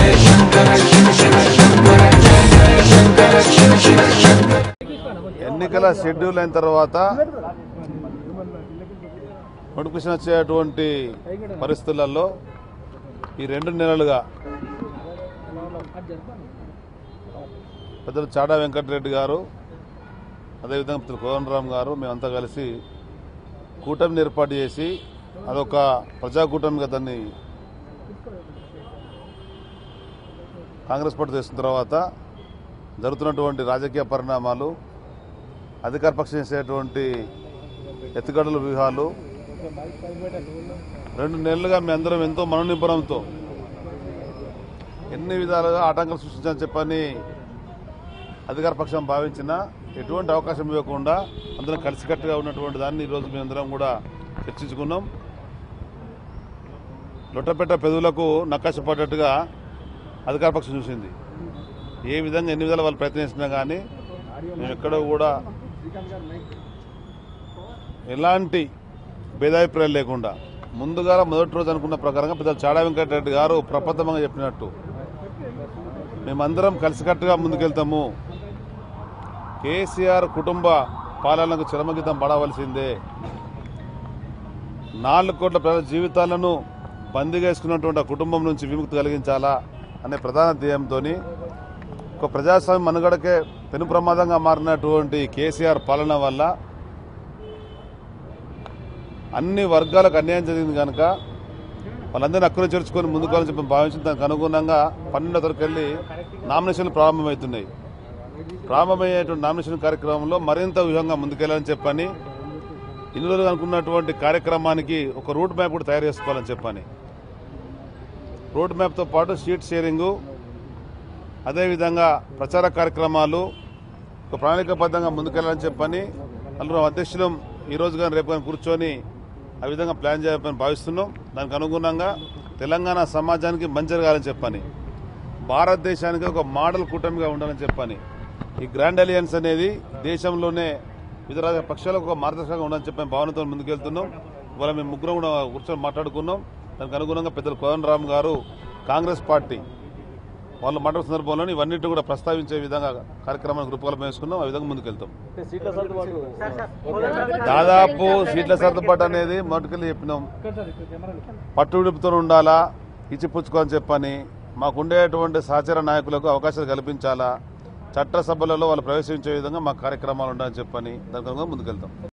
ఎన్నికల షెడ్యూల్ అయిన తర్వాత నోటిఫికేషన్ వచ్చేటువంటి పరిస్థితులలో ఈ రెండు నెలలుగా పెద్దలు చాడా వెంకటరెడ్డి గారు అదేవిధంగా పెద్దలు కోదండరామ్ గారు మేమంతా కలిసి కూటమిని ఏర్పాటు చేసి అదొక ప్రజా కూటమిగా దాన్ని కాంగ్రెస్ పార్టీ చేసిన తర్వాత జరుగుతున్నటువంటి రాజకీయ పరిణామాలు అధికార పక్షం చేసేటువంటి ఎత్తుగడల వ్యూహాలు రెండు నెలలుగా మీ అందరం ఎంతో మనోనిబ్బరంతో ఎన్ని విధాలుగా ఆటంకాలు సృష్టించాలని చెప్పని అధికార పక్షం భావించినా ఎటువంటి అవకాశం ఇవ్వకుండా అందరం కలిసికట్టుగా ఉన్నటువంటి దాన్ని ఈరోజు మేమందరం కూడా చర్చించుకున్నాం లొట్టపెట్ట పెదవులకు నక్కాశ పడ్డట్టుగా అధికార పక్షం చూసింది ఏ విధంగా ఎన్ని విధాలు వాళ్ళు ప్రయత్నించినా కానీ మేము ఎక్కడో కూడా ఎలాంటి భేదాభిప్రాయాలు లేకుండా ముందుగా మొదటి రోజు అనుకున్న ప్రకారంగా పెద్ద చాడా వెంకటరెడ్డి గారు ప్రప్రథమంగా చెప్పినట్టు మేమందరం కలిసికట్టుగా ముందుకెళ్తాము కేసీఆర్ కుటుంబ పాలనకు చరమగీతం పడవలసిందే నాలుగు కోట్ల ప్రజల జీవితాలను బందీగా వేసుకున్నటువంటి ఆ కుటుంబం నుంచి విముక్తి కలిగించాలా అనే ప్రధాన ధ్యేయంతో ఒక ప్రజాస్వామ్య మనుగడకే పెను ప్రమాదంగా మారినటువంటి కేసీఆర్ పాలన వల్ల అన్ని వర్గాలకు అన్యాయం జరిగింది కనుక వాళ్ళందరినీ అక్కున చేర్చుకొని ముందుకోవాలని చెప్పి భావించిన దానికి అనుగుణంగా పన్నెండో తరగతి వెళ్ళి నామినేషన్లు ప్రారంభమవుతున్నాయి ప్రారంభమయ్యేటువంటి నామినేషన్ కార్యక్రమంలో మరింత వ్యూహంగా ముందుకెళ్లాలని చెప్పని ఇన్ని రోజులు అనుకున్నటువంటి కార్యక్రమానికి ఒక రూట్ మ్యాప్ కూడా తయారు చేసుకోవాలని చెప్పని రోడ్ మ్యాప్తో పాటు సీట్ షేరింగు అదేవిధంగా ప్రచార కార్యక్రమాలు ఒక ప్రణాళికబద్ధంగా ముందుకెళ్లాలని చెప్పని నలుగురు అధ్యక్షులు ఈ రోజు కానీ రేపు కానీ కూర్చొని ఆ విధంగా ప్లాన్ చేయాలని భావిస్తున్నాం దానికి అనుగుణంగా తెలంగాణ సమాజానికి మంచి జరగాలని చెప్పని భారతదేశానికి ఒక మోడల్ కూటమిగా ఉండాలని చెప్పని ఈ గ్రాండ్ అలియన్స్ అనేది దేశంలోనే వివిధ రాజకీయ పక్షాలకు ఒక మార్గదర్శకంగా ఉండాలని చెప్పని భావనతో ముందుకెళ్తున్నాం ఇవాళ మేము ముగ్గురం కూడా కూర్చొని మాట్లాడుకున్నాం దానికి అనుగుణంగా పెద్దలు కోదండరామ్ గారు కాంగ్రెస్ పార్టీ వాళ్ళు మాట్లాడే సందర్భంలో ఇవన్నిటి కూడా ప్రస్తావించే విధంగా కార్యక్రమానికి రూపకల్పన వేసుకున్నాం ఆ విధంగా ముందుకెళ్తాం సీట్ల సర్దుబాటు దాదాపు సీట్ల సర్దుబాటు అనేది మొదటికెళ్ళి చెప్పినాం పట్టు విడుపుతో ఉండాలా ఇచ్చిపుచ్చుకోని చెప్పని మాకుండేటువంటి సహచర నాయకులకు అవకాశాలు కల్పించాలా చట్టసభలలో వాళ్ళు ప్రవేశించే విధంగా మా కార్యక్రమాలు ఉండాలని చెప్పని దాని కనుక ముందుకెళ్తాం